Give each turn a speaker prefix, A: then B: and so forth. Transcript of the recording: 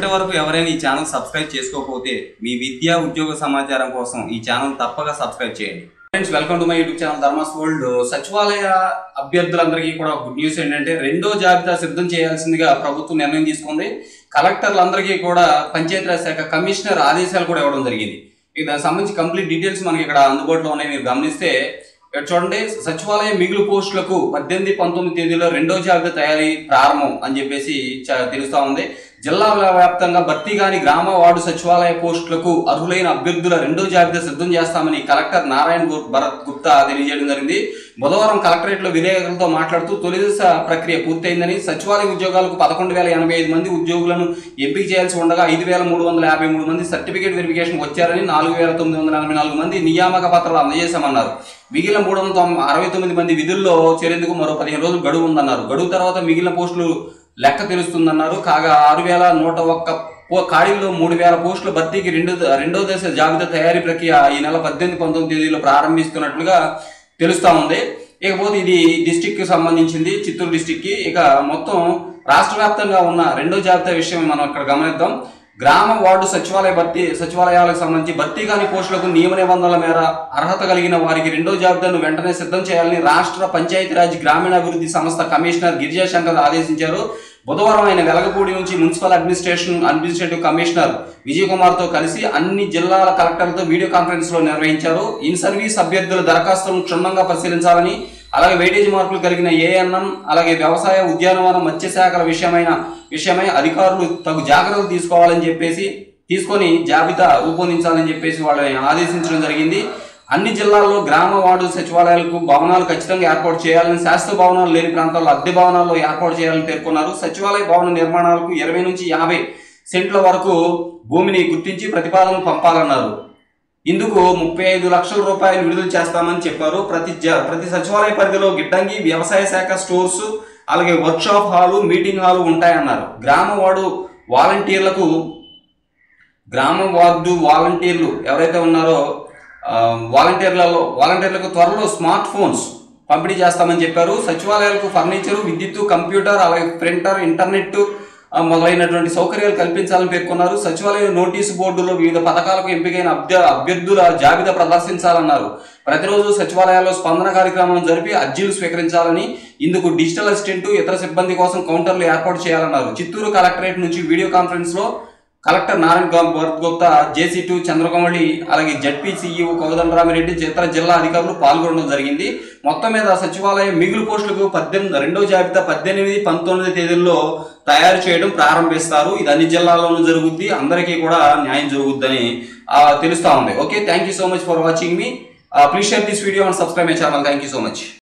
A: ఇప్పటి వరకు ఎవరైనా ఈ ఛానల్ సబ్స్క్రైబ్ చేసుకోకపోతే మీ విద్యా ఉద్యోగ సమాచారం కోసం ఈ ఛానల్ తప్పక సబ్స్క్రైబ్ చేయండి friends welcome to my YouTube channel Dharma's world సచివాలయ అభ్యర్థులందరికీ కూడా గుడ్ న్యూస్ ఏంటంటే రెండో జాబితా సిద్ధం చేయాల్సిందిగా ప్రభుత్వం నిర్ణయం తీసుకుంది కలెక్టర్లందరికీ కూడా పంచాయతీరాజ్ శాఖ కమిషనర్ ఆదేశాలు కూడా ఇవ్వడం జరిగింది ఇక దానికి సంబంధించి కంప్లీట్ డీటెయిల్స్ మనకి ఇక్కడ అందుబాటులో ఉన్నాయి మీరు గమనిస్తే ఇక్కడ చూడండి సచివాలయ మిగులు పోస్టులకు పద్దెనిమిది పంతొమ్మిది తేదీలో రెండో జాబితా తయారీ ప్రారంభం అని చెప్పేసి చ- తెలుస్తా ఉంది జిల్లా వ్యాప్తంగా భర్తీ కాని గ్రామ వార్డు సచివాలయ పోస్టులకు అర్హులైన అభ్యర్థుల రెండో జాబితా సిద్ధం చేస్తామని కలెక్టర్ నారాయణ గు- భరత్ గుప్తా తెలియజేయడం జరిగింది బుధవారం కలెక్టరేట్ లో విలేకరులతో మాట్లాడుతూ తొలి దశ ప్రక్రియ పూర్తయిందని సచివాలయ ఉద్యోగాలకు పదకొండు వేల ఎనభై ఐదు మంది ఉద్యోగులను ఎంపిక చేయాల్సి ఉండగా ఐదు వేల మూడు వందల యాభై మూడు మంది సర్టిఫికేట్ వెరిఫికేషన్ వచ్చారని నాలుగు వేల తొమ్మిది వందల ఎనభై నాలుగు మంది నియామక పత్రాలు అందజేశామన్నారు మిగిలిన మూడు వందల తొం- అరవై తొమ్మిది మంది విధుల్లో చేరేందుకు మరో పదిహేను రోజులు గడువు ఉందన్నారు గడువు తర్వాత మిగిలిన పోస్టులు లెక్క తెలుస్తుందన్నారు కాగా ఆరు వేల నూట ఒక్క పో ఖాళీల్లో మూడు వేల పోస్టుల భర్తీకి రెండు రెండో దశ జాబితా తయారీ ప్రక్రియ ఈ నెల పద్దెనిమిది పంతొమ్మిది తేదీలో ప్రారంభిస్తున్నట్లుగా తెలుస్తా ఉంది ఇకపోతే ఇది డిస్టిక్ కి సంబంధించింది చిత్తూరు డిస్టిక్ కి ఇక మొత్తం రాష్ట్ర వ్యాప్తంగా ఉన్న రెండో జాబితా విషయం మనం ఇక్కడ గమనిద్దాం గ్రామ వార్డు సచివాలయ భర్తీ సచివాలయాలకు సంబంధించి భర్తీ కాని పోస్టులకు నియమ నిబంధనల మేర అర్హత కలిగిన వారికి రెండో జాబితాను వెంటనే సిద్ధం చేయాలని రాష్ట్ర పంచాయతీరాజ్ గ్రామీణాభివృద్ధి సంస్థ కమిషనర్ గిరిజాశంకర్ ఆదేశించారు బుధవారం ఆయన వెలగపూడి నుంచి municipal administration administrative commissioner Vijay Kumar తో కలిసి అన్ని జిల్లాల కలెక్టర్లతో వీడియో కాన్ఫరెన్స్ లో నిర్వహించారు ఇన్ సర్వీస్ అభ్యర్థుల దరఖాస్తులను క్షుణ్ణంగా పరిశీలించాలని అలాగే వెయిటేజ్ మార్కులు కలిగిన ఏఎన్ఎం అలాగే వ్యవసాయ ఉద్యానవన మత్స్యశాఖల విషయమైన విషయమై అధికారులు తగు జాగ్రత్తలు తీసుకోవాలని చెప్పేసి తీసుకొని జాబితా రూపొందించాలని చెప్పేసి వాళ్ళని ఆదేశించడం జరిగింది అన్ని జిల్లాల్లో గ్రామ వార్డు సచివాలయాలకు భవనాలు ఖచ్చితంగా ఏర్పాటు చేయాలని శాస్త్ర భవనాలు లేని ప్రాంతాల్లో అద్దె భవనాల్లో ఏర్పాటు చేయాలని పేర్కొన్నారు సచివాలయ భవన నిర్మాణాలకు ఇరవై నుంచి యాభై సెంట్ల వరకు భూమిని గుర్తించి ప్రతిపాదనలు పంపాలన్నారు ఇందుకు ముప్పై ఐదు లక్షల రూపాయలు విడుదల చేస్తామని చెప్పారు ప్రతి జ- ప్రతి సచివాలయ పరిధిలో గిడ్డంగి వ్యవసాయ శాఖ స్టోర్స్ అలాగే వర్క్షాప్ హాలు మీటింగ్ హాలు ఉంటాయన్నారు గ్రామ వార్డు వాలంటీర్లకు గ్రామ వార్డు వాలంటీర్లు ఎవరైతే ఉన్నారో ఆ, వాలంటీర్లలో వాలంటీర్లకు త్వరలో స్మార్ట్ ఫోన్స్ పంపిణీ చేస్తామని చెప్పారు సచివాలయాలకు ఫర్నిచర్ విద్యుత్ కంప్యూటర్ అలాగే ప్రింటర్ ఇంటర్నెట్ ఆ, మొదలైనటువంటి సౌకర్యాలు కల్పించాలని పేర్కొన్నారు సచివాలయ నోటీసు బోర్డులో వివిధ పథకాలకు ఎంపికైన అభ్య అభ్యర్థుల జాబితా ప్రదర్శించాలన్నారు ప్రతిరోజు సచివాలయాల్లో స్పందన కార్యక్రమం జరిపి అర్జీలు స్వీకరించాలని ఇందుకు డిజిటల్ అసిస్టెంట్ ఇతర సిబ్బంది కోసం కౌంటర్లు ఏర్పాటు చేయాలన్నారు చిత్తూరు కలెక్టరేట్ నుంచి వీడియో కాన్ఫరెన్స్ లో కలెక్టర్ నారాయణ గా- భరత్ గుప్తా జేసీ టూ చంద్రకమళి అలాగే జడ్పీ సీఈఓ కౌదండరామిరెడ్డి ఇతర జిల్లా అధికారులు పాల్గొనడం జరిగింది మొత్తం మీద సచివాలయం మిగులు పోస్టులకు పద్దెనిమిది రెండో జాబితా పద్దెనిమిది పంతొమ్మిది తేదీల్లో తయారు చేయడం ప్రారంభిస్తారు ఇది అన్ని జిల్లాల్లోనూ జరుగుద్ది అందరికీ కూడా న్యాయం జరుగుద్దని ఆ, తెలుస్తా ఉంది okay thank you so much for watching మీ please share this video and subscribe my channel thank you so much